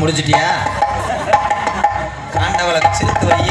முடிச்சிட்டியா காண்டவளை சிரித்து வை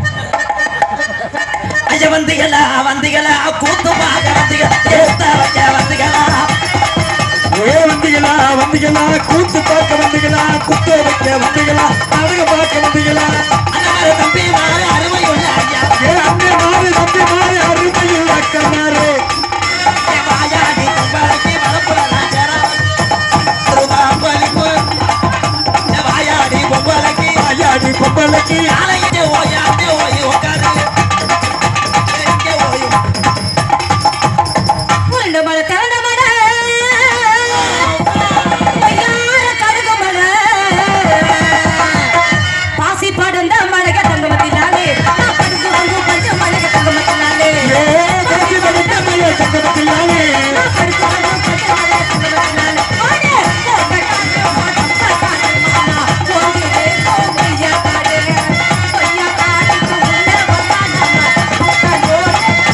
ஐயா வந்தீங்களா வந்தீங்களா கூத்து பார்க்க வந்தீங்களா ஏத்த வைக்க வந்தீங்களா ஏ வந்தீங்களா வந்தீங்களா கூத்து பார்க்க வந்தீங்களா குத்து வைக்க வந்தீங்களா அழக பார்க்க வந்தீங்களா அண்ணாரு தம்பி மாறு அருமை உள்ள ஐயா ஏ அண்ணே மாறி தம்பி மாறி அருமையில் அக்கனாரே என் வாயாடி கும்பலுக்கு வரப்புல நான் சேரா ரூபா பலிப்பு என் வாயாடி கும்பலுக்கு ஐயாடி பொம்பளைக்கு நாளைக்கு ஓயாண்டு ஓய் உட்காரு இங்கே ஓய் உருண்டை மலை, திரண்ட மலை, பொய்யார கடுகு மலை, பாசி படர்ந்த மலைக தங்கமத்தினாலே, நான் படுத்து வந்து பஞ்ச மலைக தங்கமத்தினாலே. ஏ கட்சி படுத்த மைய சக்கரத்தில்லாலே நான் படுத்து வந்து பஞ்ச மலைக தங்கமத்தினாலே. ஓடு, ஓடு, காடு, மாமா, ஓடிலே போ, பொய்யா காடு, பொய்யா காடுக்கு உள்ள வந்தா நம்ம உட்கார்ந்தோடு.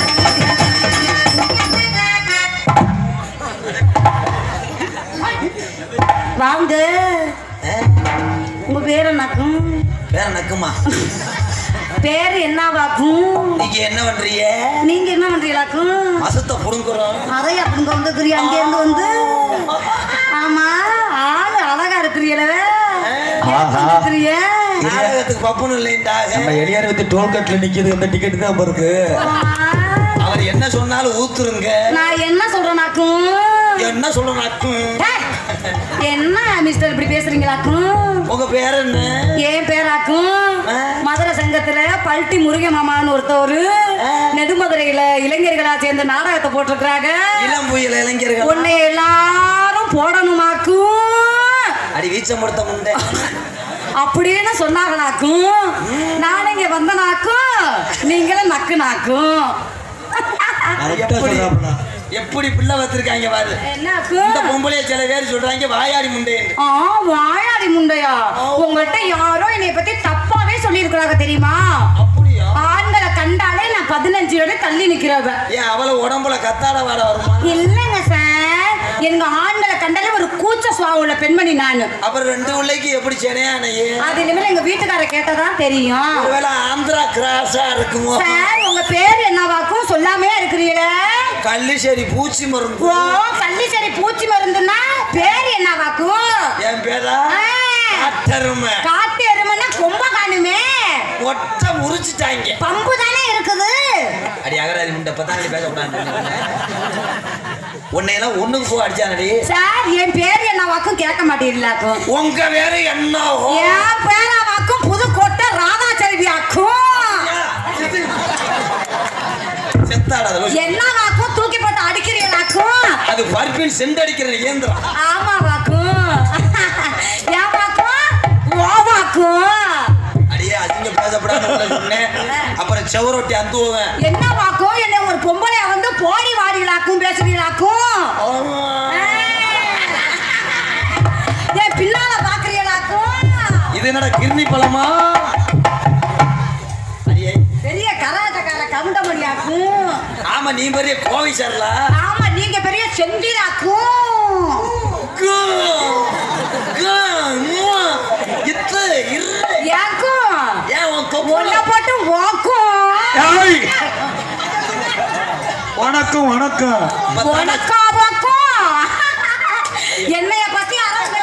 வாங்க உங்க பேர் என்னக்கும் வேற நக்குமா பேர் என்னவாக்கும் நீங்க என்ன பண்றீங்க நீங்க என்ன பண்றீங்களாக்கும் மசத்தை புடுங்குறோம் அதை அப்படிங்க வந்துக்கிறீங்க அங்கே இருந்து வந்து ஆமா ஆளு அழகா இருக்கிறீங்களே ஆஹா. இருக்கிறீங்க நாடகத்துக்கு பப்புன்னு இல்லைண்டாக நம்ம எளியார் வந்து டோல்கேட்ல நிக்குது அந்த டிக்கெட் தான் இருக்கு அவர் என்ன சொன்னாலும் ஊத்துருங்க நான் என்ன சொல்றேனாக்கும் என்ன சொல்லணும் ஏய், என்ன மிஸ்டர் இப்படி பேசுறீங்களாக்கும் உங்க பேர் என்ன ஏன் பேராக்கும் ஆ. மதுரை சங்கத்துல பல்ட்டி முருக மாமான்னு ஒருத்தவர் நெடுமதுரையில இளைஞர்களா சேர்ந்த நாடகத்தை போட்டிருக்கிறாங்க இளம் புயல் இளைஞர்கள் உன்னை எல்லாரும் போடணுமாக்கும் அடி வீச்சம் கொடுத்த முண்டை அப்படின்னு சொன்னாங்களாக்கும் நான் இங்க வந்தனாக்கும் நீங்களும் நக்குனாக்கும் எப்படி எப்படி பிள்ளை வச்சிருக்காங்க பாரு இந்த என்னாக்கும் பொம்பளைய சில பேர் சொல்றாங்க வாயாடி முண்டை ஆ வாயாடி முண்டையா உங்கள்கிட்ட யாரோ என்னை பத்தி தப்பாவே சொல்லியிருக்கிறாங்க தெரியுமா அப்படியா ஆண்களை கண்டாலே நான் பதினஞ்சு வரை தள்ளி நிக்கிறவ ஏன் அவள உடம்புல கத்தாட வாட வருமா இல்லைங்க சார் எங்க ஆண்களை கண்டாலே ஒரு கூச்ச சுவாவம் உள்ள பெண்மணி நானு அப்புறம் ரெண்டு பிள்ளைக்கு எப்படி சென்னையானையே அது இனிமேல் எங்க வீட்டுக்கார கேட்டதான் தெரியும் ஒருவேளை ஆந்திரா கிராஸா இருக்குமோ சார் உங்க பேர் என்னவாக்கும் சொல்லாமே இருக்கிறீங்களே கள்ளிசேரி பூச்சி மருந்து ஓ கள்ளிச்சேரி பூச்சி மருந்துன்னா பேர் என்னவாக்கும் என் பேரா ஆ. காட்டருமை காட்டு எருமைன்னா கொம்ப காணுமே ஒட்ட முறிச்சிட்டாங்க பம்பு தானே இருக்குது அடி அகராதி முண்டை பத்தாங்க பேசக்கூடாது உன்னையெல்லாம் ஒண்ணுக்கு போ அடிச்சானடி சார் என் பேர் என்னவாக்கும் கேட்க மாட்டீங்களாக்கும் உங்க வேற என்ன என் பேராவாக்கும் புதுக்கோட்டை ராதாச்செல்வி ஆக்கும் செத்தாடாத என்னவாக்கும் தூக்கி போட்டு அடிக்கிறீங்களாக்கும் அது பருப்பின் செண்டடிக்கிற இயந்திரம் ஆமாவாக்கும் ஏவாக்கும் ஓவாக்கும் அடியே அதிக பேசப்படாத சொன்னேன் அப்புறம் செவரொட்டி அந்துவேன் என்னவாக்கும் என்ன ஒரு பொம்பளைய வந்து போடி வாடிகளாக்கும் பேசுறீங்களாக்கும் என் பின்னால பாக்குறீங்களாக்கும் இது என்னடா கிர்னி பழமா அடியே பெரிய கராட்டக்கார கவுண்டமணியாக்கும் ஆமா நீ பெரிய கோவை சார்லா ஆமா நீங்க பெரிய செந்திலாக்கும் இத்து இரு ஏக்கும் ஏன் உன் ஒன்ன கொப்பல போட்டு ஓக்கும் ஏய்! வணக்கம் வணக்கம் உனக்காவாக்கும் என்னைய பத்தி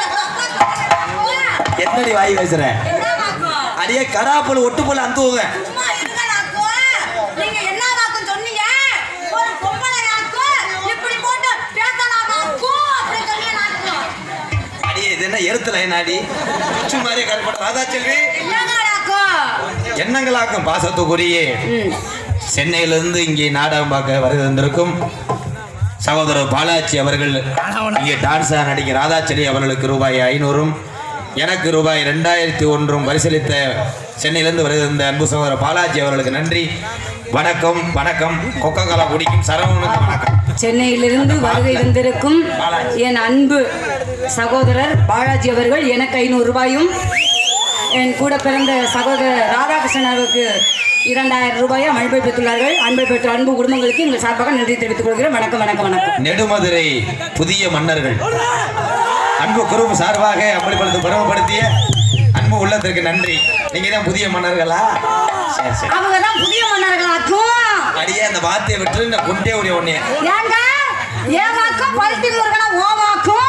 என்னடி வாய் பேசுற என்னவாக்கும் அடியே கராப்பல் ஒட்டு போல அந்துவேன் சும்மா இருங்களாக்கும் நீங்க என்னவாக்கும் சொன்னீங்க ஒரு பொம்பளையாக்கும் இப்படி போட்டு பேசலாமாக்கும் அப்படி சொன்னீங்களாக்கும் அடியே இது என்ன எருத்துல நாடி உச்சி மாதிரியே கருப்பட்ட ராதா செல்வி என்னங்களாக்கும் எண்ணங்களாக்கும் பாசத்துக்குரியே சென்னையிலிருந்து இங்கே நாடகம் பார்க்க வருகை வந்திருக்கும் சகோதரர் பாலாஜி அவர்கள் இங்கே டான்ஸா நடிகை ராதாச்செடி அவர்களுக்கு ரூபாய் ஐநூறும் எனக்கு ரூபாய் ரெண்டாயிரத்தி ஒன்றும் பரிசீலித்த சென்னையிலிருந்து வருகை வந்த அன்பு சகோதரர் பாலாஜி அவர்களுக்கு நன்றி வணக்கம் வணக்கம் கொக்கோ கோலா குடிக்கும் சரவணனுக்கு வணக்கம் சென்னையிலிருந்து வருகை இருந்திருக்கும் என் அன்பு சகோதரர் பாலாஜி அவர்கள் எனக்கு ஐநூறு ரூபாயும் என் கூட பிறந்த சகோதரர் ராதாகிருஷ்ணன் அவருக்கு இரண்டாயிரம் ரூபாயை அன்பை பெற்றுள்ளார்கள் அன்பை பெற்ற அன்பு குடும்பங்களுக்கு எங்கள் சார்பாக நன்றி தெரிவித்துக் கொள்கிறேன் வணக்கம் வணக்கம் வணக்கம் நெடுமதுரை புதிய மன்னர்கள் அன்பு குறும் சார்பாக அம்பலப்படுத்த பெருமைப்படுத்திய ரொம்ப உள்ளத்திற்கு நன்றி நீங்க தான் புதிய மன்னர்களா சரி சரி அவங்க தான் புதிய மன்னர்களாக்கும் அடியே அந்த வார்த்தையை விட்டு இந்த குண்டே உடைய உடனே ஏங்க ஏமாக்கும் பருத்தி முருகனா ஓமாக்கும்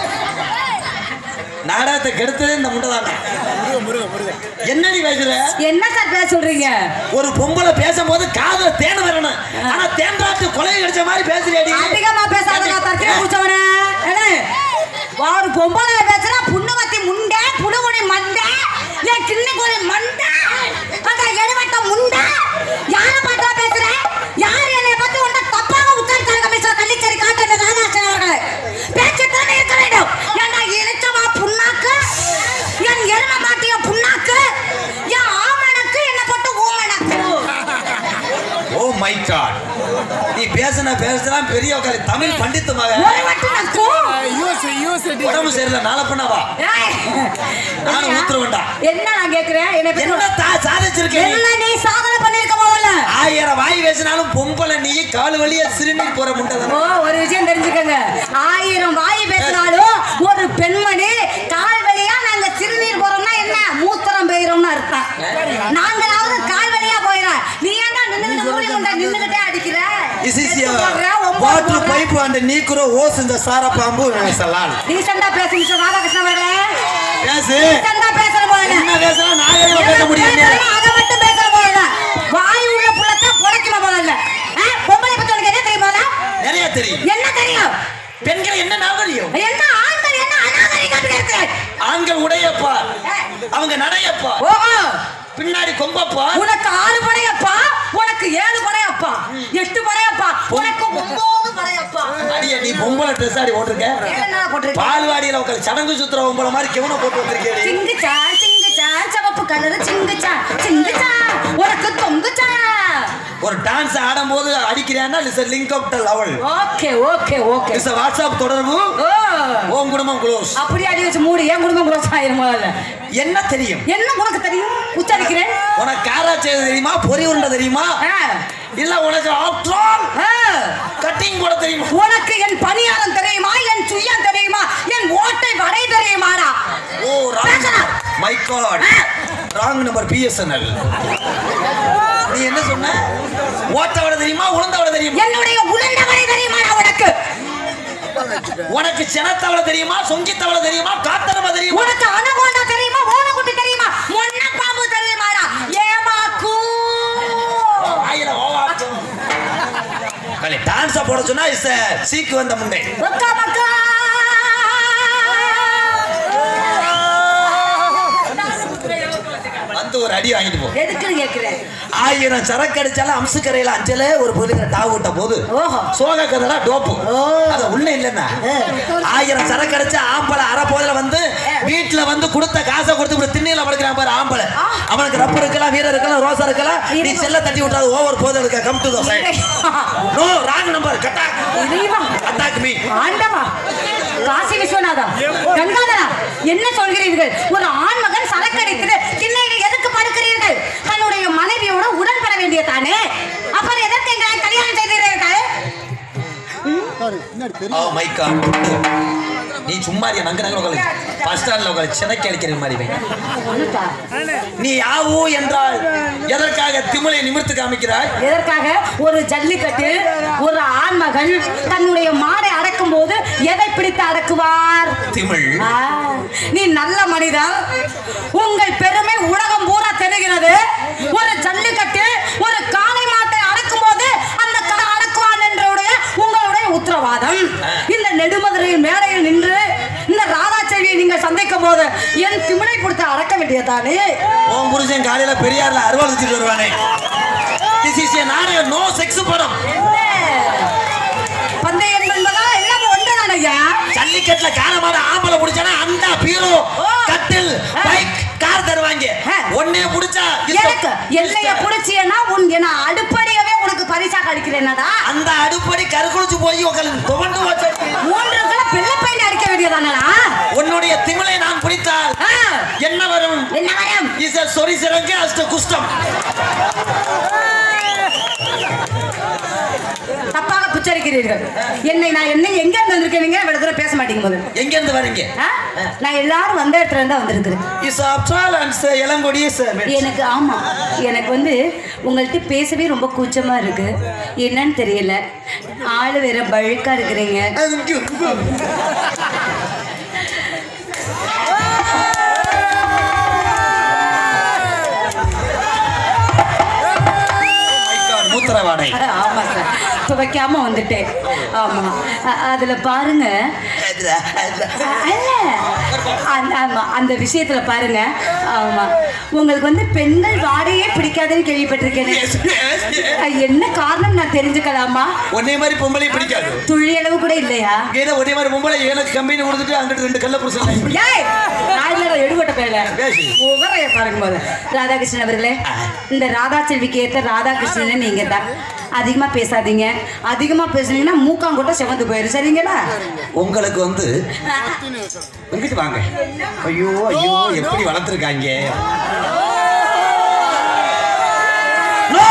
நாடகத்தை கெடுத்ததே இந்த முண்டை தானே என்னடி பேசுற என்ன சார் பேச சொல்றீங்க ஒரு பொம்பளை பேசும்போது காதுல தேன் வரணும் ஆனா தேன்றாத்து கொலை கிடைச்ச மாதிரி பேசுறியாடி அதிகமா பேசாதடா தற்கொலை குடிச்சவனே என்ன ஒரு பொம்பளை பேசுறா புண்ணுவத்தி முண்டை புடுகுடி மண்டை ஏன் கிண்ணி கோழி மண்டை அந்த எழுவட்ட முண்டை யார பார்த்தா பேசுற யார் என்னை பத்தி உன்ன தப்பாக உத்தரித்தாங்க மிஸ்டர் கள்ளிச்சேரி காட்டு ராதாசன் அவர்களே பேச்சுத்தானே இருக்க வேண்டும் ஏன்டா இழுச்சவா புண்ணாக்கு என் எரும மாட்டிய புண்ணாக்கு என் ஆமணக்கு என்ன போட்டு ஊமணக்கு ஓ மை காட் நீ பேசுன பேசுனா பெரிய உட்காரு தமிழ் பண்டித்து மக ஒரு மட்டும் நக்கும் உடம்பு சரியில்லை நாளை பண்ணவா ஏய். நானும் ஊத்துருவேன்டா என்ன நான் கேக்குறேன் என்னை பத்தி என்ன தா சாதிச்சிருக்கேன் நீ? என்ன நீ சாதனை பண்ணிருக்க முதல்ல ஆயிரம் வாய் பேசினாலும் பொம்பளை நீ கால் வழியா சிறுநீர் போற முண்டை ஓ ஒரு விஷயம் தெரிஞ்சுக்கங்க ஆயிரம் வாய் பேசினாலும் ஒரு பெண்மணி கால் வழியா நாங்க சிறுநீர் போறோம்னா என்ன மூத்திரம் பெய்யறோம்னு அர்த்தம் நாங்களாவது கால் வழியா போயிடறோம் நீ ஏன்டா நின்னுகிட்டு மூடி முண்டை நின்னுகிட்டே அடிக்கிற வாட்டர் பைப் அந்த நீக்குற ஓஸ் இந்த சார பாம்பு சலால் ரீசெண்டா பேச மிஸ்டர் ராதாகிருஷ்ணன் அவர்களே பேசு ரீசெண்டா பேசுற போல என்ன பேசலாம் நாகரிகமா பேச முடியும் அதை மட்டும் பேசுற போல வாய் உள்ள புள்ளத்தை புடைக்கிற போல இல்ல ஆ, பொம்பளை பத்தி உனக்கு என்ன தெரியுமா நிறைய தெரியும் என்ன தெரியும் பெண்களை என்ன நாகரிகம் என்ன ஆண்கள் என்ன அநாகரிகம் இருக்கு ஆண்கள் உடையப்பா அவங்க நடையப்பா ஓஹோ பின்னாடி கொம்பப்பா உனக்கு ஆறு படையப்பா உனக்கு ஏழு படையப்பா எட்டு படையப்பா உனக்கு ஒன்பது படையப்பா அடியே நீ பொம்பளை ட்ரெஸ் ஆடி ஓட்டிருக்க என்ன போட்டிருக்க பால்வாடியில உட்காந்து சடங்கு சுத்துற பொம்பளை மாதிரி கெவன போட்டு வந்திருக்கேடி சிங்குச்சா சிங்குச்சா சிவப்பு கலரு சிங்குச்சா சிங்குச்சா உனக்கு தொங்குச்சா ஒரு டான்ஸ் ஆடும்போது அடிக்கிறான்னா is link up to level okay okay okay is WhatsApp தொடர்பு ஓ உன் குடும்பம் க்ளோஸ் அப்படியே அடி வச்சு மூடி என் குடும்பம் குளோஸ் ஆயிரும் முதல்ல என்ன தெரியும் என்ன உனக்கு தெரியும் உச்சரிக்கிறேன் உனக்கு காராச்சே தெரியுமா பொரி உருண்டை தெரியுமா ஆ, இல்ல உனக்கு ஆஃப்டர் ஆல் ஆ. கட்டிங் போட தெரியுமா உனக்கு என் பணியாரம் தெரியுமா என் சுயம் தெரியுமா என் ஓட்டை வடை தெரியுமாடா ஓ ராங் பேசலாம். My god wrong number BSNL நீ என்ன சொன்ன ஓட்ட விட தெரியுமா உளுந்த விட தெரியுமா என்னுடைய உளுந்த வடை தெரியுமாடா உனக்கு உனக்கு சினத்தவள தெரியுமா சொங்கித்தவள தெரியுமா காத்தனம தெரியுமா உனக்கு அனகோண்டா தெரியுமா ஓனக்குட்டி தெரியுமா மொன்ன பாம்பு தெரியுமாடா ஏமாக்கு வாயில ஓவாட்டும் களி டான்ஸ போட சொன்னா இஸ் சீக்கு வந்த முன்னே ஒக்கா மக்கா வந்து ஒரு அடி வாங்கிட்டு போ எதுக்குன்னு கேக்குறேன் ஆயிரம் சரக்கு அடிச்சாலும் அம்சுக்கரையில அஞ்சல ஒரு பொதுக்கிற டாவு விட்ட போது ஓஹோ சோக கதடா டோப்பு ஓ. அது உள்ள இல்லைன்னா ஆயிரம் சரக்கு அடிச்சா ஆம்பளை அரை போதுல வந்து வீட்டுல வந்து கொடுத்த காசை கொடுத்து இப்படி திண்ணையில படுக்கிறான் பாரு ஆம்பளை அவனுக்கு ரப்பு இருக்கலாம் வீரர் இருக்கலாம் ரோசா இருக்கலாம் நீ செல்ல தட்டி விட்டாது ஓவர் போது இருக்க come to the side no wrong number கட்டா இறைவா அட்டாக் மீ ஆண்டவா காசி விஸ்வநாதா கங்காதரா என்ன சொல்கிறீர்கள் ஒரு ஆண்மகன் சரக்கடித்து திண்ணையில் எதுக்கு படுக்கிறீர்கள் தன்னுடைய மனைவியோட உடன்பட வேண்டிய தானே அப்புறம் எதற்கு எங்களை கல்யாணம் செய்தீர்கள் ஓ மை காட் நீ சும்மா இருக்க நங்க நங்க உட்காரு ஃபர்ஸ்ட் ஸ்டாண்ட்ல உட்காரு சினக்கி அடிக்கிற மாதிரி வை. நீ ஆவு என்றால் எதற்காக திமிலை நிமிர்த்து காமிக்கிறாய் எதற்காக ஒரு ஜல்லிக்கட்டு ஒரு ஆண்மகன் தன்னுடைய மாடை அடக்கும் போது எதை பிடித்து அடக்குவார் திமிழ் ஆ, நீ நல்ல மனிதன் உங்கள் பெருமை உலகம் பூரா தெரிகிறது ஒரு ஜல்லிக்கட்டு ஒரு காளை மாட்டை அடக்கும் போது அந்த கடை அடக்குவான் என்றுடைய உங்களுடைய உத்தரவாதம் இந்த நெடுமதுரையின் மேடையில் நின்று இந்த ராதாச்சேரியை நீங்கள் சந்திக்கும் போது என் திமிழை கொடுத்து அடக்க வேண்டியதானே உன் புருஷன் காலையில பெரியார்ல அறுவாள் வச்சுட்டு வருவானே திஸ் இஸ் ஏ நாடக நோ செக்ஸ் படம் பந்தயம் என்பதா எல்லாமே ஒன்றுதான் ஐயா ஜல்லிக்கட்டுல காலமான ஆம்பளை புடிச்சானா அந்த பீரோ ஓ. கட்டில் பைக் கார் தருவாங்க ஆ. ஒன்னே புடிச்சா எனக்கு எல்லைய புடிச்சியனா உன் என்ன அடுப்படியவே உனக்கு பரிசா கழிக்கிறேனடா அந்த அடுப்படி கருக்குளிச்சு போய் உங்களுக்கு துவண்டு வச்ச மூன்று கிலோ பிள்ளை பையன் அடிக்க வேண்டியதானடா உன்னுடைய திமிலை நான் பிடித்தால் ஆ, என்ன வரும் என்ன வரம் இஸ் சொரி சிறங்கு அஷ்ட குஷ்டம் தப்பாக உச்சரிக்கிறீர்கள் என்னை நான் என்ன எங்க இருந்து வந்திருக்கேன் நீங்க இவ்வளவு தூரம் பேச மாட்டீங்க முதல்ல எங்க இருந்து வரீங்க ஆ? நான் எல்லாரும் வந்த இடத்துல இருந்து தான் வந்திருக்கிறேன் இஸ் ஆஃப்டர் அண்ட் இளங்கொடியே சார் எனக்கு ஆமா எனக்கு வந்து உங்கள்கிட்ட பேசவே ரொம்ப கூச்சமா இருக்கு என்னன்னு தெரியல ஆளு வேற பழுக்கா இருக்கிறீங்க மூத்திர வாடை ஆமா சார் துவைக்காம வந்துட்டேன் ஆமா அ- அதுல பாருங்க அல்ல அந்த ஆமா அந்த விஷயத்துல பாருங்க ஆமா உங்களுக்கு வந்து பெண்கள் வாடையே பிடிக்காதுன்னு கேள்விப்பட்டிருக்கேன் Yes, yes, yes. அஹ், என்ன காரணம் நான் தெரிஞ்சுக்கலாமா ஒன்னே மாதிரி பொம்பளை பிடிக்காது துளி அளவு கூட இல்லையா ஏன்னா ஒரே மாதிரி பொம்பளை எனக்கு கம்பெனி கொடுத்துட்டு அங்கிட்டு ரெண்டு கல்ல புருஷன் ஏய் நான் இல்ல எடுபட்ட பேல பேசு. உகரைய பாருங்க போத ராதாகிருஷ்ணன் அவர்களே இந்த ராதா செல்விக்கு ஏத்த ராதாகிருஷ்ணன் நீங்க தான் அதிகமா பேசாதீங்க அதிகமா பேசுனீங்கன்னா மூக்காங்கொட்ட செவந்து போயிரு சரிங்களா உங்களுக்கு வந்து இங்கிட்டு வாங்க ஐயோ ஐயோ எப்படி வளர்த்துருக்காங்க No!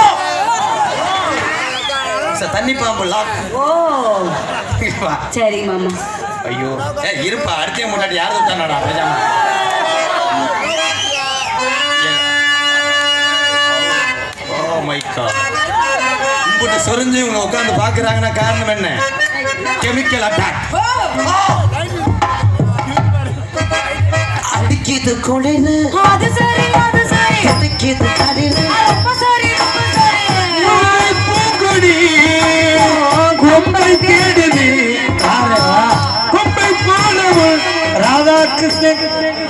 சார், தண்ணி பாம்பு லாக் ஓ வா. சரி மாமா ஐயோ ஏ இருப்பா அடுத்த முன்னாடி யாரும் தானடா பேசாம ஓ மை காட் உங்கள்கிட்ட சொரிஞ்சு இவங்க உட்காந்து பாக்குறாங்கன்னா காரணம் என்ன கெமிக்கல் அட்டாக் அடிக்கிது குளிரு அது சரி அது சரி அடிக்கிது கடிரு ரொம்ப சரி ரொம்ப சரி பூங்கொடி கொம்பை தேடுது கொம்பை போலவும் ராதாகிருஷ்ணன்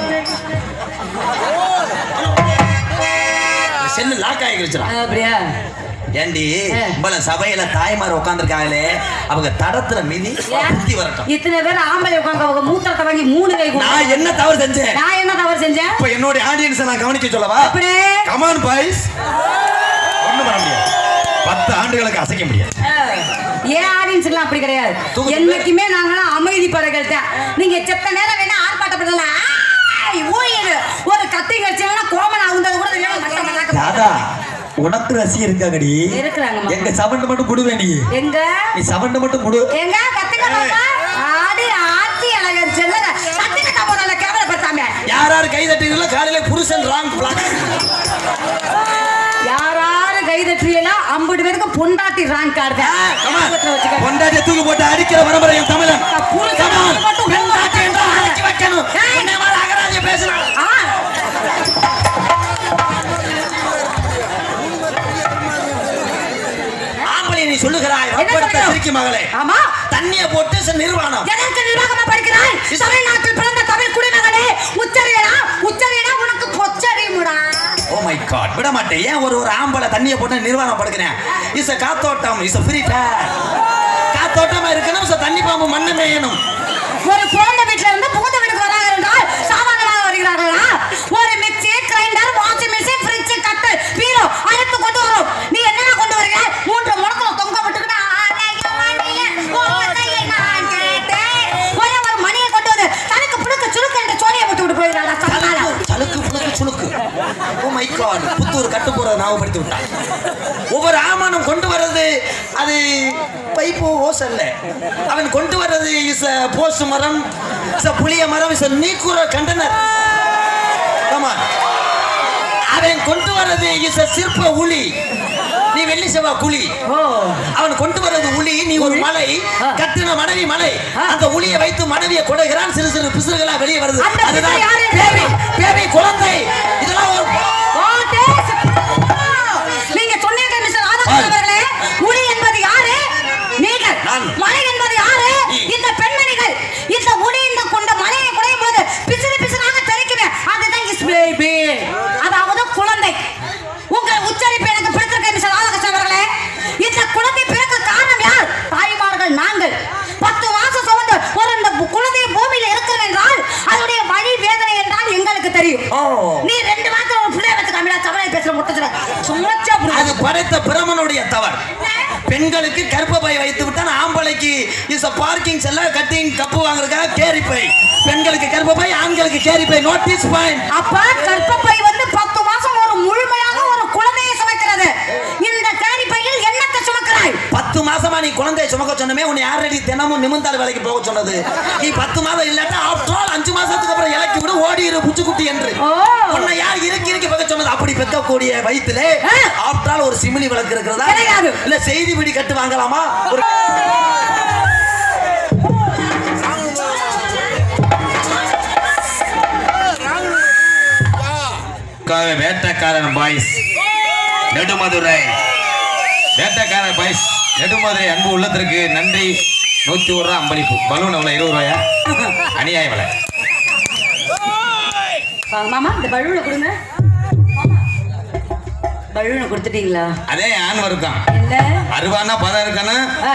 செல்லு லாக் ஆகிருச்சுடா அப்படியா ஏண்டி ஆ. உங்கள சபையில தாய்மார் உட்காந்துருக்காங்களே அவங்க தடத்துல மிதி புத்தி வரட்டும் இத்தனை பேர் ஆம்பளை உட்காந்து அவங்க மூத்தத்தை வாங்கி மூணு கை கொடு. நான் என்ன தவறு செஞ்சேன் நான் என்ன தவறு செஞ்சேன் இப்ப என்னோட ஆடியன்ஸை நான் கவனிக்க சொல்லவா அப்படி கமான் பாய்ஸ் ஒண்ணும் பண்ண முடியாது பத்து ஆண்டுகளுக்கு அசைக்க முடியாது ஏன் ஆடியன்ஸ் எல்லாம் அப்படி கிடையாது தூக்கு- என்னைக்குமே நாங்களாம் அமைதி பறகள் தான் நீங்க செத்த நேரம் வேணா ஆர்ப்பாட்டப்படலாம் ஆய், ஊயிரு. ஒரு கத்தி கட்சினா கோமன் ஆகுந்தது கூட தெரியாம மட்ட மட்டாக்க ராதா உனக்கு ரசிகர் இருக்காங்கடி இருக்கிறாங்க எங்க சவண்டு மட்டும் முடுவே நீ எங்க நீ சவண்டு மட்டும் முடு எங்க கத்துக்க பாப்பா ஆடி ஆத்தி அழகன் செல்லுங்க கத்துக்க போறல கேவலப்படுத்தாம யார் யார் கை தட்டுறீங்களோ காலையில புருஷன் ராங் பிளாக் யாராரு கை தட்டுறீங்களோ ஐம்பது பேருக்கு பொண்டாட்டி ரேங்க் கார்டு வச்சுக்க பொண்டாட்டிய தூக்கி போட்டு அடிக்கிற பரம்பரையும் தமிழன் புருஷன் Come on. மட்டும் பெண்டாட்டி என்றால் அடக்கி வைக்கணும் ஏய். உன்னை மாதிரி அகராதிய பேசுறான் ஆ ஆம்பளை நீ சொல்லுகிறாய் என்ன ரப்பரத்த சொல்லணும்? சிரிக்கி மகளே ஆமா தண்ணிய போட்டு ச- நிர்வாணம் எதற்கு நிர்வாகமா படிக்கிறாய் தமிழ்நாட்டில் பிறந்த தமிழ் குடிமகனே உச்சரியடா உச்சரியடா உனக்கு பொச்சரிமுடா ஓ மை காட் விட மாட்டேன் ஏன் ஒரு ஒரு ஆம்பளை தண்ணிய போட்டு நிர்வாணம் படுக்கிறேன் இஸ் காத்தோட்டம் இஸ் ஃப்ரீ ஃபயர் காத்தோட்டமா இருக்கணும் இஸ் தண்ணி பாம்பு மண்ணு மேயணும் ஒரு குழந்தை வீட்டுல இருந்து புகுந்த வீட்டுக்கு வராங்க என்றால் சாமான்களாக வருகிறார்களா ஒரு mixie grinder washing machine fridge கட்டு பீரோ அடுத்து கொண்டு வரும் நீ என்னென்ன கொண்டு வரீங்க மூன்று முடக்கம் தொங்க விட்டுக்கிட்டு அழகிய மணியே, உன் கையை நான் கேட்டேன். ஒரே ஒரு மணியை கொண்டு வந்து தனக்கு புடுக்க சுருக்க என்று சோழியை விட்டு விட்டு போயிடறாடா சத்தால சலுக்கு சலுக்கு புழுக்கு சுளுக்கு ஓ மை காட் புத்தூர் கட்டு போற ஞாபகப்படுத்தி விட்டான் ஒவ்வொரு ஆமானும் கொண்டு வர்றது அது பைப்பு ஓஸ் அல்ல அவன் கொண்டு வர்றது இஸ் போஸ் மரம் இஸ் புளிய மரம் இஸ் நீக்குற கண்டனர் ஆமா அவன் கொண்டு வர்றது இஸ் சிற்ப உளி நீ வெள்ளி செவ்வா குழி ஓ அவன் கொண்டு வர்றது உளி நீ ஒரு மலை ஆ. கட்டின மனைவி மலை ஆ. அந்த உளியை வைத்து மனைவியை கொடுகிறான் சிறு சிறு பிசுறுகளா வெளியே வருது அந்த பிசுறு அதுதான் யாரு? பேபி பேபி குழந்தை இதெல்லாம் ஒரு ஓ, தேச- நீங்க சொன்னீங்க மிஸ்டர் ராதாகிருஷ்ணன் அவர்களே உளி என்பது யாரு நீங்கள் நான். மலை என்பது யாரு நீ. இந்த பெண்மணிகள் இந்த உளி இந்த கொண்ட மலையை குறையும் போது பிசிறு பிசிறாக தெரிக்குவேன் அதுதான் இஸ் பேபி அதாவது குழந்தை உங்க உச்சரிப்பு எனக்கு பிடித்திருக்கு மிஸ்டர் ராதாகிருஷ்ணன் அவர்களே இந்த குழந்தை பிறக்க காரணம் யார் தாய்மார்கள் நாங்கள் பத்து மாசம் சுமந்து ஒரு இந்த குழந்தை பூமியில இருக்கிறது என்றால் அதனுடைய வழி வேதனை என்றால் எங்களுக்கு தெரியும் ஓ. நீ ரெண்டு வாரத்துல ஒரு பிள்ளைய வச்சு தமிழா தமிழை பேசுற முட்டத்துல சும்மாச்சா அது படைத்த பிரமனுடைய தவறு பெண்களுக்கு கர்ப்பப்பை வைத்து விட்டான் ஆம்பளைக்கு இஸ் பார்க்கிங் செல்ல கட்டிங் கப்பு வாங்குறதுக்காக கேரி பை பெண்களுக்கு கர்ப்பப்பை ஆண்களுக்கு கேரி பை நோட்டீஸ் பாயிண்ட் அப்ப கர்ப்பப்பை வந்து பத்து மாசம் ஒரு முழுமையாக ஒரு குழந்தையை சுமக்கிறது இந்த கேரி பையில் என்னத்தை சுமக்கிறாய் பத்து மாசமா நீ குழந்தைய சுமக்க சொன்னமே உன்னை யாரடி தினமும் நிமிந்தாள் வேலைக்கு போக சொன்னது நீ பத்து மாதம் இல்லாட்டா ஆஃப்டர் ஆல் அஞ்சு மாசத்துக்கு அப்புறம் இலக்கி விட ஓடிரு புச்சுக்குட்டி என்று ஓ. உன்னை யார் இறுக்கி இறுக்கி பார்க்க சொன்னது அப்படி பெக்கக்கூடிய வயித்துல ஆ. ஆஃப்டர் ஆல் ஒரு சிமிலி விளக்கு இருக்கிறதா கிடையாது. இல்ல செய்தி பிடி கட்டு வாங்கலாமா ஒரு க- வேட்டக்காரன் பாய்ஸ் நெடுமதுரை வேட்டக்காரன் பாய்ஸ் நெடுமதுரை அன்பு உள்ளத்திற்கு நன்றி நூத்தி ஒரு ரூபா அம்பளிப்பு பலூன் எவ்வளவு இருபது ரூபாயா அநியாய விலை வாங்க, மாமா இந்த பலூனை கொடுங்க பலூனை கொடுத்துட்டீங்களா அதே ஆண் வருக்கம் என்ன அருவானா பதம் இருக்கணும் ஆ,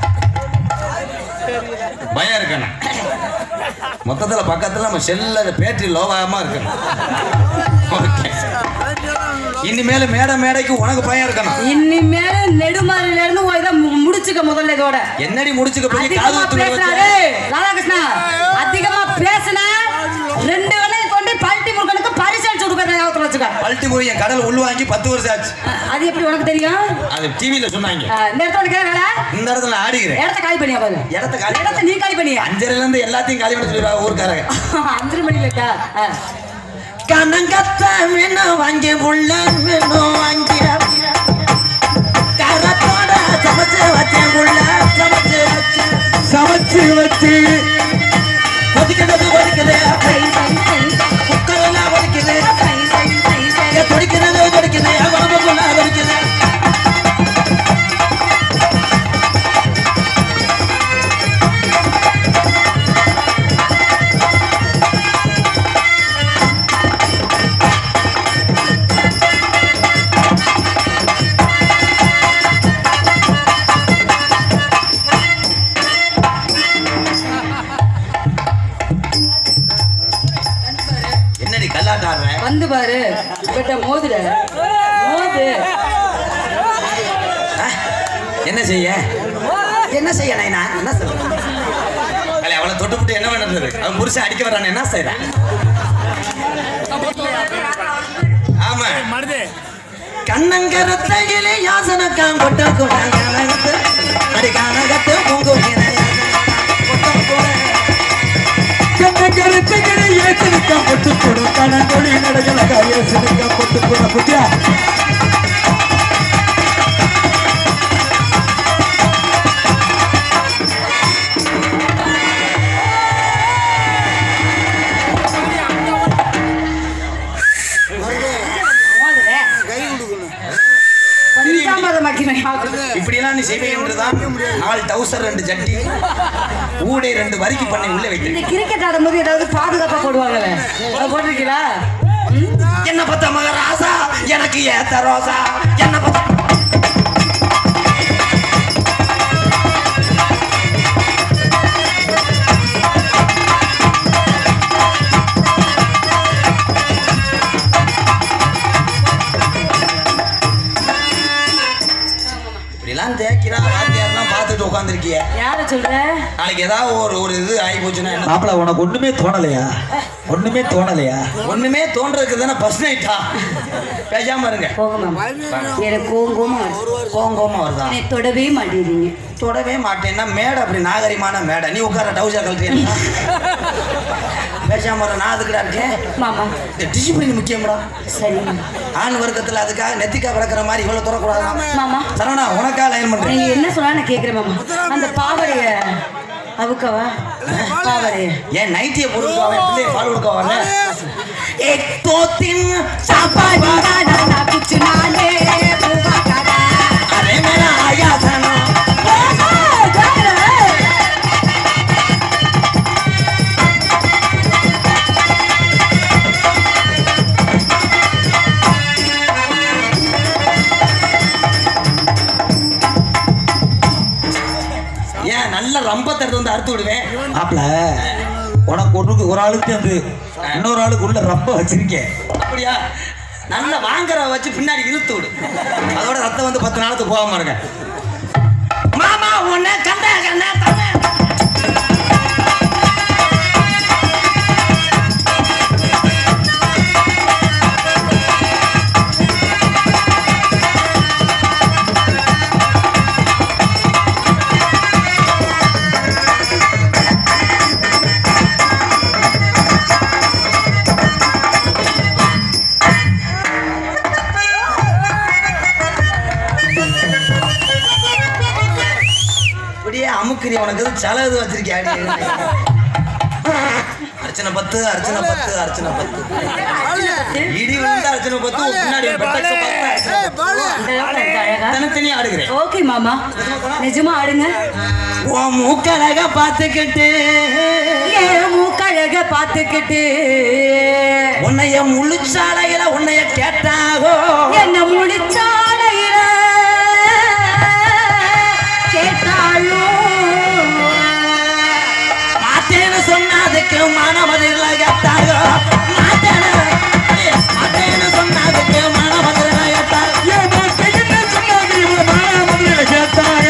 பயம் இருக்கணும் மொத்தத்துல பக்கத்துல நம்ம செல்ல பேட்டரி லோவாம இருக்கணும் ஓகே இனிமேல மேடை மேடைக்கு உனக்கு பயம் இருக்கணும் இனிமேல நெடுமாறில இருந்து உன் இதை மு- முடிச்சுக்க முதல்ல இதோட என்னடி முடிச்சுக்க போய் காது அதிகமா ஊத்துன பேசினாரு ராதாகிருஷ்ணா அதிகமா பேசினா ரெண்டு வேலையும் கொண்டு பல்ட்டி முருகனுக்கு பரிசு அளிச்சு கொடுக்கறத ஞாபகத்துல வச்சுக்க பல்ட்டி போய் என் கடல் உள்வாங்கி பத்து வருஷம் ஆச்சு அஹ், அது எப்படி உனக்கு தெரியும் அது டிவியில சொன்னாங்க அஹ், இந்த இடத்துல உனக்கு என்ன வேலை இந்த இடத்துல நான் ஆடிக்கிறேன் இடத்த காலி பண்ணியா பாரு இடத்த காலி இடத்த நீ காலி பண்ணியா அஞ்சரைல இருந்து எல்லாத்தையும் காலி பண்ணி சொல்லிடுவாங்க ஊருக்காரங்க அஞ்சு மணில இருக்கா அஹ். கனங்கத்த வேணும் வாங்கி உள்ள வேணும் வாங்கி கரத்தோட சமைச்சு வச்சேன் உள்ள சமைச்சு வச்சு சமைச்சு வச்சு கொதிக்கிறது கொதிக்குது சை, சை, சை, குக்கரெல்லாம் கொதிக்குது சை, சை, சை, சை. ஏ, துடிக்கிறது துடிக்குது குழம்புக்குள்ள துடிக்குது என்னடி கல்லாட்ட ஆடுறேன் வந்து பாரு கிட்ட மோதுட மோது ஆ? என்ன செய்ய என்ன செய்ய நைனா என்ன சொல்ற கலை அவளை தொட்டுப்புட்டு என்ன பண்ணுறது அவன் புருஷன் அடிக்க வரான் என்ன செய்யறான் ஆமா கண்ணங்கரத்தையிலே யாசனக்காம் கொட்ட கூட கனகத்து அடி கனகத்து பொங்குகிற கண்ண கருத்துக்களை ஏற்றிருக்க பொட்டு கொடு கணங்கொழி நடைகள ஏற்றிருக்க பொட்டு கொடு புத்தியா மோதுற பஞ்சாமரம் மக்கினை இப்படியெல்லாம் நீ செய்வீங்கன்றதான் நாலு டவுசர் ரெண்டு ஜட்டி ஊடை ரெண்டு வரிக்கு பண்ணி உள்ள வைக்கிறேன் இந்த கிரிக்கெட் ஆடும்போது ஏதாவது பாதுகாப்பா போடுவாங்கல்ல அது போட்டிருக்கீங்களா ம்? என்ன பத்த மகராசா எனக்கு ஏத்த ரோசா என்ன பத்த இப்படிலாம் தேய்க்கிறான் வாத்தியார்லாம் பார்த்துட்டு உட்காந்துருக்கிய யார சொல்ற நாளைக்கு ஏதாவது ஒரு ஒரு இது ஆகி போச்சுன்னா என்ன மாப்பிள உனக்கு ஒண்ணுமே தோணலையா ஒண்ணுமே தோணலையா ஒண்ணுமே தோன்றதுக்கு தானே ஃபர்ஸ்ட் நைட்டா பேசாம இருங்க போக மாமா எனக்கு கோங்கோமா வருது. கோங்கோமா வருதா என்னை தொடவே மாட்டேறீங்க தொடவே மாட்டேன்னா மேடை அப்படி நாகரிகமான மேடை நீ உட்கார டவுசர் கழட்டியா பேசாம இரு, நான் அதுக்குடா இருக்கேன் மாமா இந்த டிசிப்ளின் முக்கியம்டா சரி ஆண் வர்க்கத்துல அதுக்காக நெத்திக்கா விளக்குற மாதிரி இவ்வளவு தரக்கூடாது மாமா சரவணா உனக்கா லைன் பண்றேன் நீங்க என்ன சொன்னா நான் கேக்குறேன் மாமா அந்த பாவடைய அவுக்கவா பாவடைய ஏன் நைட்டிய பொருளுக்கு அவன் பிள்ளைய பால் கொடுக்க வரல एक दो तीन சாப்பாடு अरे मेरा आया था ना ஏன் நல்ல ரம்பத்தை எடுத்து வந்து அறுத்து விடுவேன் மாப்பிள உனக்கு ஒண்ணுக்கு ஒரு ஆளுக்கு வந்து இன்னொரு ஆளுக்கு உள்ள ரொம்ப வச்சிருக்கேன் அப்படியா நல்ல வாங்குற வச்சு பின்னாடி இழுத்து விடு அதோட ரத்தம் வந்து பத்து நாளுக்கு போகாம இருங்க மாமா உன்னை கண்ட கண்ண தந்த ஒரே அமுக்குறி உனக்கு எதுவும் செலவு எதுவும் வச்சிருக்கியா நீ? அர்ச்சனை பத்து அர்ச்சனை பத்து அர்ச்சனை பத்து இடி வந்து அர்ச்சனை பத்து பின்னாடி ஒரு பெட்டக்ஸ் பத்து, அர்ச்சனை பத்து. இந்த அளவுக்கு எனக்கு அழகா தனித்தனியா ஆடுகிறேன் ஓகே மாமா நிஜமா ஆடுங்க உன் மூக்கழக பார்த்துக்கிட்டு ஏன் மூக்கழக பார்த்துக்கிட்டு உன்னைய முழுச்சாலையில உன்னைய கேட்டாகோ என்ன முடிச்சாலையில கேட்டாலும் மாட்டேன்னு சொன்னதுக்கு மனமதில கேட்டாகோ மாட்டேன்னு மாட்டேன்னு சொன்னதுக்கு மனமதில கேட்டாகோ ஏன் மாட்டேன்னு சொன்னாங்க இவங்க மானாமதுரையில கேட்டாங்க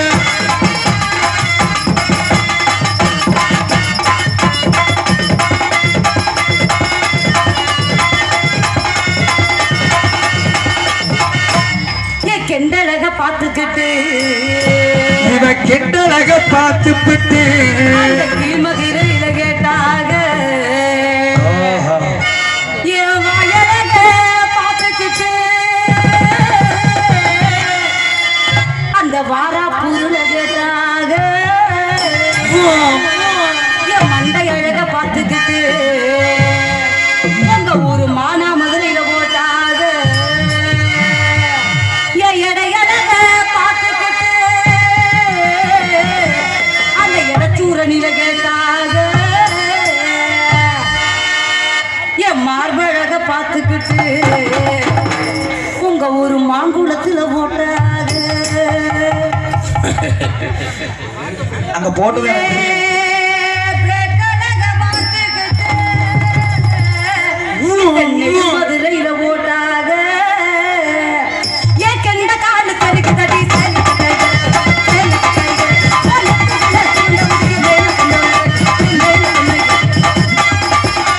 என் கெண்டழக பார்த்துக்கிட்டு இவ கெட்டழக பார்த்துப்பிட்டு அந்த கீழ்மகிரையில கேட்டாக என் வயலக பார்த்துக்கிட்டு அந்த வாரா பொருளை கேட்டாக என் மண்டை அழக பார்த்துக்கிட்டு உங்க ஊரு மானா மதுரையில போட்டாக என் எடையழக பார்த்துக்கிட்டு அந்த இடச்சூரணியில கேட்டாக என் மார்பழக பார்த்துக்கிட்டு உங்க ஊரு மாங்குளத்துல போட்டாக அங்க போட்டு மதுரையில போட்டாக ஏன் கெண்ட காலு கருக்கு தடி சேலுக்கு கைகள், சேலுக்கு கைகள், சேலுக்கு கைகள், சுண்ட முடிய மேல கொண்டு வந்து, மேல கொண்டு வந்து.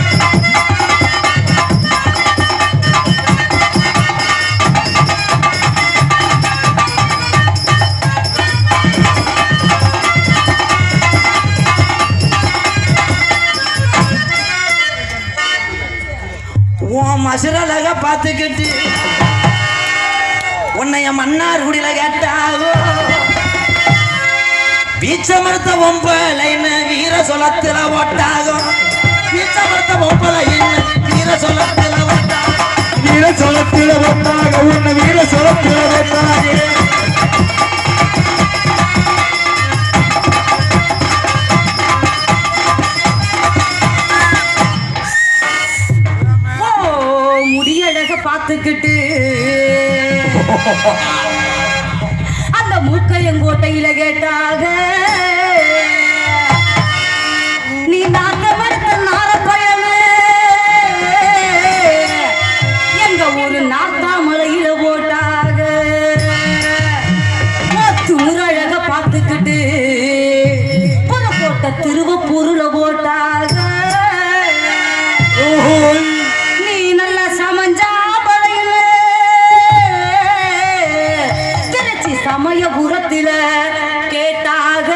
உன் மசுரழக பார்த்துக்கிட்டு உன்னைய மன்னார் குடியில கேட்டாகோ பீச்ச மறுத்த ஒம்பலைன்னு வீர சொலத்துல ஓட்டாகோ பீச்ச மறுத்த ஒம்பலைன்னு வீர சொலத்துல ஓட்டாகோ வீர சொலத்தில வந்தாங்க உன்னை வீர சொலத்தில வந்தாங்க ஓ முடியழக பார்த்துக்கிட்டு அந்த மூக்கையங்கோட்டையில கேட்டாக நீ நாக்க மறுத்த நாரப்பழமே எங்க ஊரு நாத்தாமலையில போட்டாக ஓ துணுரழக பார்த்துக்கிட்டு புறப்போட்ட திருவப்பூருல போட்டாக நீ நல்ல சமஞ்சா பழையில திருச்சி சமயபுரத்தில கேட்டாக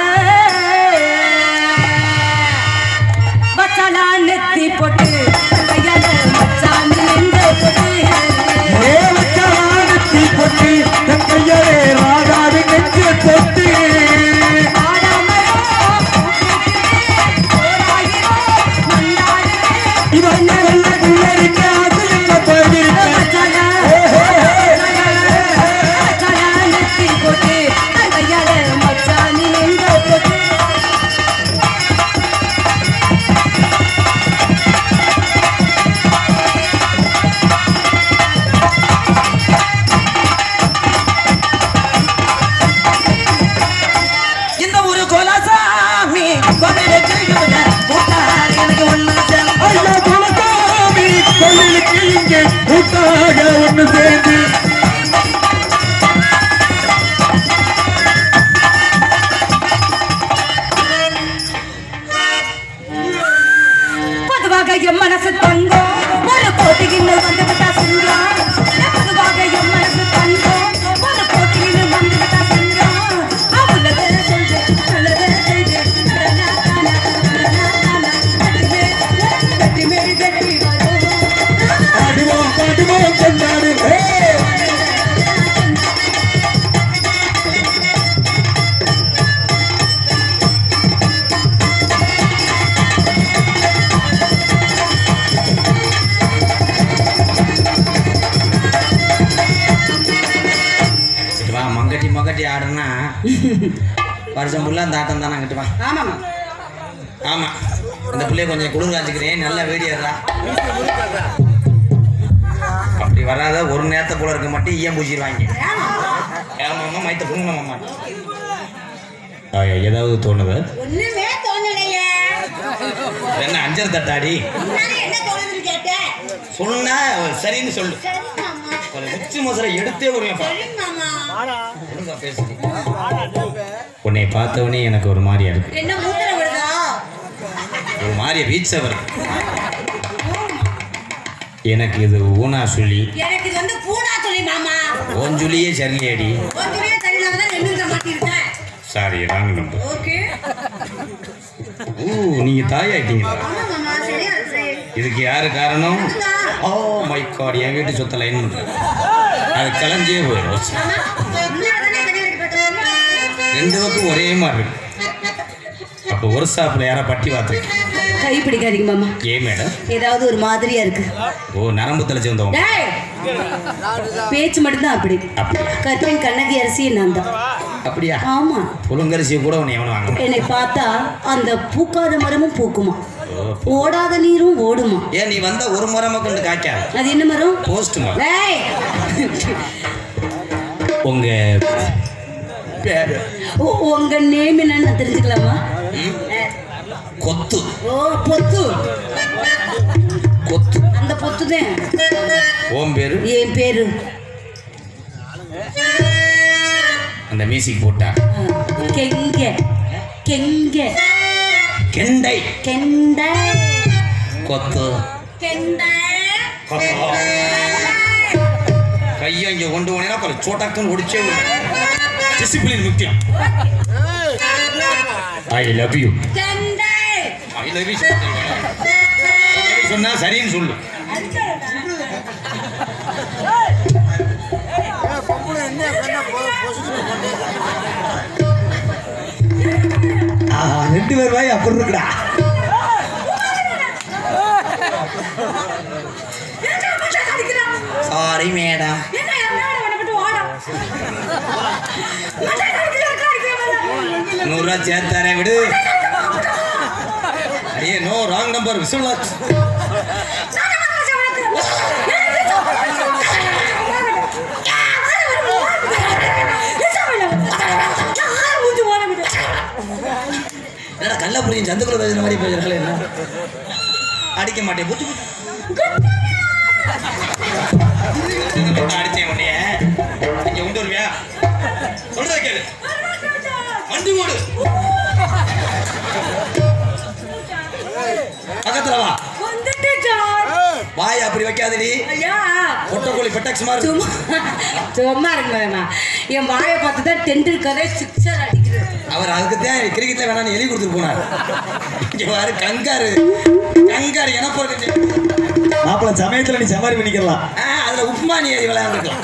பச்சலா நெத்தி போட்டு கையால மச்சான் நின்று போட்டு ஏவச்சானத்தி பொட்டி தன் கையரே ராதாவி நெஞ்சு பொட்டி இவன் நல்ல குள்ளரிக்க அது என்ன போயிருக்க இந்த ஒரு கோலாசாமி கோவிலுக்கு இவங்க கூட்டார் எனக்கு ஒண்ணு சேரும். ஐயா குலசாமி கோயிலுக்கு இங்கே கூட்டாக ஒன்று சேர்ந்து பொதுவாக என் மனசு தங்கம் ஒரு போட்டியில் வந்து விட்டா சிங்கம் பொதுவாக என் மனசு தங்கம் ஒரு போட்டியில் வந்து விட்டா சிங்கம் அவ்வளவு சொல்றேன் அவ்வளவு செய்தேன் தானா, தானா, தானா, தானா, வெட்டி மேல் வெட்டி மேல் வெட்டி வரும் பாடுவோம் பாடுவோம் கொண்டாடு வருஷம் ஃபுல்லாக அந்த ஆட்டம் தான் அங்கிட்டு வா ஆமாம்மா ஆமா இந்த பிள்ளைய கொஞ்சம் குளிர் காய்ச்சிக்கிறேன் நல்லா வேடியறா அப்படி வராத ஒரு நேரத்தை போல இருக்க மட்டும் ஈயம் பூச்சிடுவாங்க ஏமாமா மைத்த புடுங்கம்மா ஏதாவது தோணுது ஒண்ணுமே தோணலையே என்ன அஞ்சல் தட்டாடி நான் என்ன தோணுதுன்னு கேட்டேன் சொன்னா சரின்னு சொல்லு சரி மாமா ஒரு உச்சி மோசரை எடுத்தே கொடுங்கப்பா சரி மாமா ஒழுங்கா பேசுறீங்க உன்னை பார்த்தவனே எனக்கு ஒரு மாதிரியா இருக்கு என்ன மூத்திர விடுதா ஒரு மாதிரியா வீச்சவர் எனக்கு இது ஊனா சொல்லி எனக்கு இது வந்து பூனா சொல்லி மாமா ஓஞ்சுலியே சரியாடி ஒரு துணியை தனியாக தான் நின்று மாட்டிருக்கேன் சாரி ராங் நம்பர் ஓகே ஓ நீங்க தாயாயிட்டீங்களா ஆமா மாமா சரியா இருக்கு இதுக்கு யாரு காரணம் ஓ மை காட் என் வீட்டு சொத்த லைன் பண்றேன் அது கலைஞ்சே போயிடும் மாமா முன்னாடி தானே தனியாக இருக்கு ரெண்டு பக்கம் ஒரே மாதிரி இருக்கு அப்போ ஒரு ஸ்டாப்ல யாரா பட்டி பார்த்துருக்கு கை பிடிக்காதீங்க மாமா ஏன் மேடம் ஏதாவது ஒரு மாதிரியா இருக்கு ஓ நரம்பு தலைச்சு வந்தவங்க டேய் பேச்சு மட்டும்தான் அப்படி அப்படியா கற்பின் கண்ணகி அரிசி நான் தான் அப்படியா ஆமா புழுங்கரிசியை கூட உன்னை எவனும் வாங்க என்னை பார்த்தா அந்த பூக்காத மரமும் பூக்குமா ஓ, ஓடாத நீரும் ஓடுமா ஏன் நீ வந்த ஒரு முறை கொண்டு காய்க்காது அது என்ன மரம் போஸ்ட் மா டேய் உங்க பேரு உ- உங்க நேம் என்னன்னு நான் தெரிஞ்சுக்கலாமா கொத்து ஓ பொத்து கொத்து அந்த பொத்து தான் ஓம் பேரு என் பேரு அந்த மியூசிக் போட்டா கெங்க கெங்க கெண்டை கெண்ட கொத்து கெண்டை கொத்து கையை இங்க கொண்டு போனீங்கன்னா அப்புறம் சோட்டாக்குன்னு ஒடிச்சே டிசிப்ளின் முக்கியம் ஐ லவ் யூ கெண்டை ஐ லவ் யூ சொன்னா சரின்னு சொல்லு ஆ, ரெண்டு பேர் வாய் அப்படி இருக்குடா சாரி மேடம் என்ன என்னோட உனக்கிட்ட ஓடும் நூறுரூவா சேர்த்தாரே விடு அடியே நோ ராங் நம்பர் விசுவலாச் என்னடா கள்ளப்புரியும் சந்துக்குள்ள பேசுற மாதிரி பேசுறாங்களே என்ன அடிக்க மாட்டேன் புத்து புத்து அடிச்சேன் உன்னைய இங்க கொண்டு வருவியா சொல்றத கேளு வண்டி ஓடு பக்கத்துல வா வந்துட்டு ஜான் வாய் அப்படி வைக்காதடி ஐயா பொட்டக்கோழி பெட்டக்ஸ் மாதிரி சும்மா சும்மா இருக்குமா என் வாயை பார்த்து தான் டெண்டுல்கரே சிக்ஸர் அடிக்குது அவர் அதுக்கு தான் கிரிக்கெட்ல வேணாம்னு எழுதி கொடுத்துட்டு போனார் இங்க பாரு கங்காரு கங்காரு என போட்டு மாப்பிள்ள சமயத்துல நீ சமாரி பண்ணிக்கலாம் அதுல உப்புமா நீ ஏறி விளையாண்டுக்கலாம்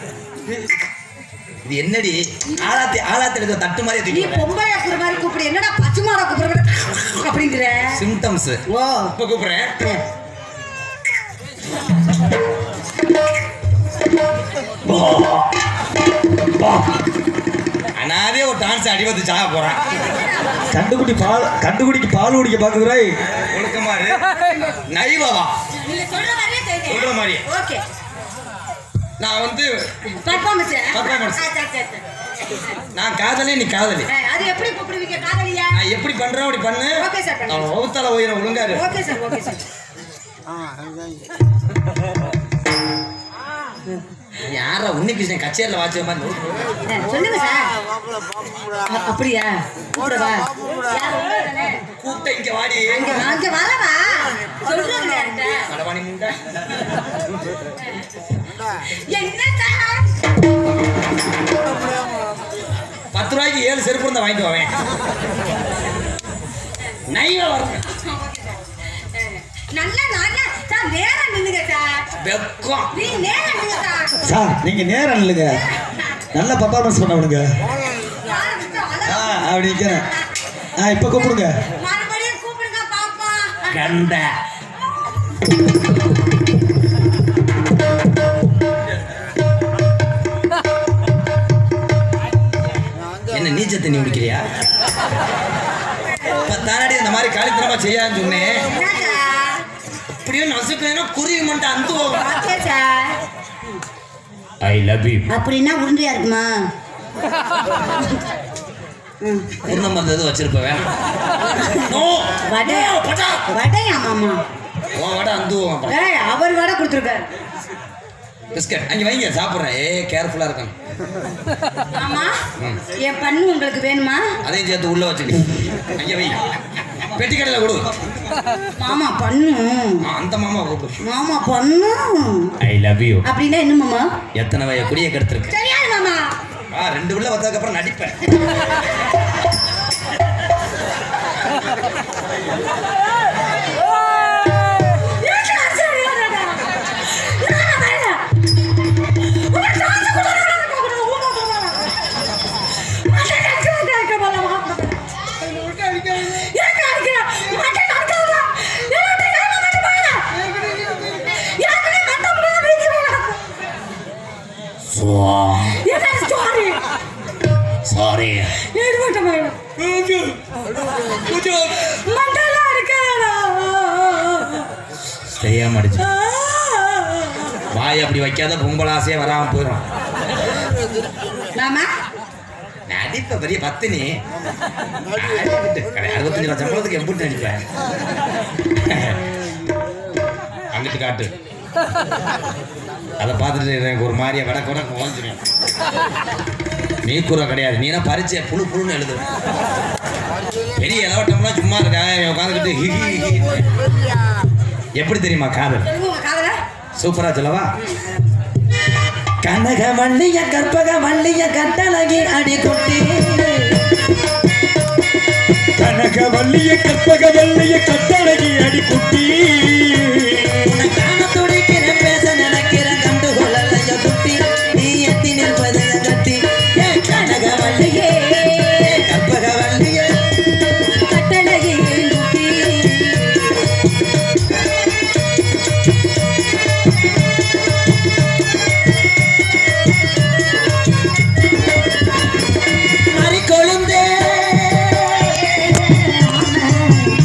இது என்னடி ஆளாத்தி ஆளாத்தி எடுத்த தட்டு மாதிரி நீ தூக்கி பொம்பளை கூப்பிடுற மாதிரி கூப்பிடு என்னடா பச்சுமாடா கூப்பிடுற அப்படிங்கிற சிம்டம்ஸ் ஓ இப்ப கூப்பிடுறேன் அனாதே ஒரு டான்ஸ் அடிபத்து சாக போறான் கண்டுக்குட்டி பால் கண்டுக்குட்டிக்கு பால் குடிக்க பாக்குறாய் ஒழுக்கமா இரு நைவாவா நீங்க சொல்ற மாதிரியே செய்யுங்க சொல்ற மாதிரி ஓகே நான் வந்து பர்ஃபார்மன்ஸ் Performance. சரி சரி சரி நான் காதலி நீ காதலி ஏய், அது எப்படி கூப்பிடுவீங்க காதலியா நான் எப்படி பண்றேன் அப்படி பண்ணு Okay, sir, பண்ணுங்க. அவன் வகுத்தால உயிரை ஒழுங்காரு ஓகே சார் ஓகே சார் யாரா உன்னி கிருஷ்ணன் கச்சேரியில் வாட்ச மாதிரி சொல்லுங்க சார் அ- அப்படியா கூப்பிடவா யார் உங்களை தானே? கூப்பிட்ட இங்க வாடி அங்க அங்க வரவா சொல்றாங்க யார்கிட்ட கடவாணி முண்டை என்ன சார் பத்து ரூபாய்க்கு ஏழு செருப்பு இருந்தா வாங்கிட்டு வாவேன் நைவா வரும் நல்லா நல்லா சார் நேரா நில்லுங்க சார் வெக்கம் நீ நேரா நில்லுங்க சார் சார் நீங்க நேரம் இல்லைங்க நல்ல பர்ஃபார்மன்ஸ் பண்ண விடுங்க யாரை விட்டு ஆ அழகு. அப்படி நிற்கிறேன் ஆ இப்போ கூப்பிடுங்க மறுபடியும் கூப்பிடுங்க பாப்பா கண்ட என்ன நீச்சல் தண்ணி குடிக்கிறியா மாதிரி காலித்தனமா செய்யான்னு சொன்னேன் என்னக்கா இப்படியே நசுக்கணும் குருவி மட்டும் அந்து போகும் okay sir I love you அப்படின்னா உருண்டையா இருக்குமா பூர்ணம் வந்தது வச்சிருப்பேன் நோ வடை பட்டா வடையா மாமா உன் வடை அந்து போகும் ஏய் அவர் வடை கொடுத்துருக்காரு பிஸ்கட் அங்கே வைங்க சாப்பிட்றேன் ஏ கேர்ஃபுல்லாக இருக்கணும் ஆமா என் பண்ணு உங்களுக்கு வேணுமா அதையும் சேர்த்து உள்ள வச்சுக்க அங்கே வை பெட்டி கடையில் கொடு மாமா பண்ணு ஆ, அந்த மாமா கூப்பிடு மாமா பண்ணு ஐ லவ் யூ அப்படின்னா என்ன மாமா எத்தனை வய குடியை கெடுத்திருக்கு தெரியாது மாமா ஆ ரெண்டு உள்ள வந்ததுக்கப்புறம் நடிப்பேன் சாரி தெரியாம அடிச்சு வாய் அப்படி வைக்காத பொங்கல் ஆசையே வராம போயிடும் மாமா நடிப்ப பெரிய பத்தினி அறுபத்தஞ்சு லட்சம் சம்பளத்துக்கு எப்படி நடிப்பேன் அங்கிட்டு காட்டு அதை பார்த்துட்டு எனக்கு ஒரு மாதிரியா வடக்கு வடக்கு ஓஞ்சிடும் நீ கூற கிடையாது நீனா பரிச்சை புழு புழுன்னு எழுது பெரிய இலவட்டம்லாம் சும்மா இருக்கா உட்காந்துக்கிட்டு ஹி ஹி ஹி எப்படி தெரியுமா காதல் உங்க காதல சூப்பரா சொல்லவா கனக மல்லிய கற்பக மல்லிய கட்டழகி அடி குட்டி கனக வல்லிய கற்பக வல்லிய கட்டழகி அடி குட்டி காண துடிக்கிறேன் பேச நினைக்கிறேன் கண்டு கொள்ளலைய குட்டி நீ எத்தி நிற்பது கட்டி ஏ கனக வள்ளியே கற்பக வள்ளியே கட்டழகி குட்டி மறி கொழுந்தே